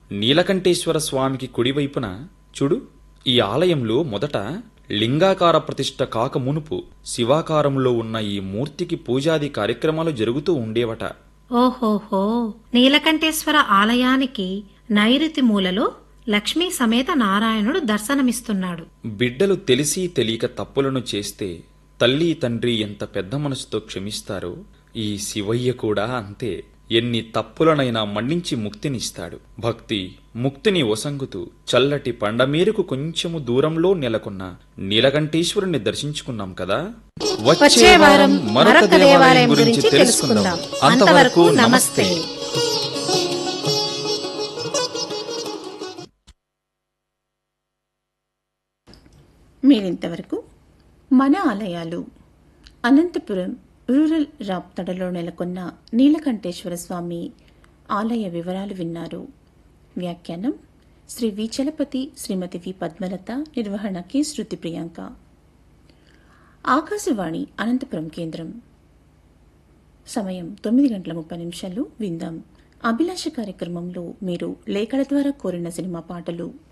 నీలకంఠేశ్వర స్వామికి కుడివైపున చూడు ఈ ఆలయంలో మొదట లింగాకార ప్రతిష్ఠ కాక మునుపు శివాకారంలో ఉన్న ఈ మూర్తికి పూజాది కార్యక్రమాలు జరుగుతూ ఉండేవట ఓహోహో నీలకంఠేశ్వర ఆలయానికి నైరుతి మూలలో లక్ష్మీ సమేత నారాయణుడు దర్శనమిస్తున్నాడు బిడ్డలు తెలిసి తెలియక తప్పులను చేస్తే తల్లి తండ్రి ఎంత పెద్ద మనసుతో క్షమిస్తారో ఈ శివయ్య కూడా అంతే ఎన్ని తప్పులనైనా మన్నించి ముక్తినిస్తాడు భక్తి ముక్తిని ఒసంగుతూ చల్లటి పండమేరకు కొంచెము దూరంలో నెలకొన్న నీలకంఠేశ్వరుణ్ణి దర్శించుకున్నాం కదా వచ్చే వారం మరొక దేవాలయం గురించి తెలుసుకుందాం అంతవరకు నమస్తే మీరింతవరకు మన ఆలయాలు అనంతపురం రూరల్ రాప్తడలో నెలకొన్న నీలకంఠేశ్వర స్వామి ఆలయ వివరాలు విన్నారు వ్యాఖ్యానం శ్రీ వి చలపతి శ్రీమతి వి పద్మలత నిర్వహణ కె శృతి ప్రియాంక ఆకాశవాణి అనంతపురం కేంద్రం సమయం తొమ్మిది గంటల ముప్పై నిమిషాలు విందాం అభిలాష కార్యక్రమంలో మీరు లేఖల ద్వారా కోరిన సినిమా పాటలు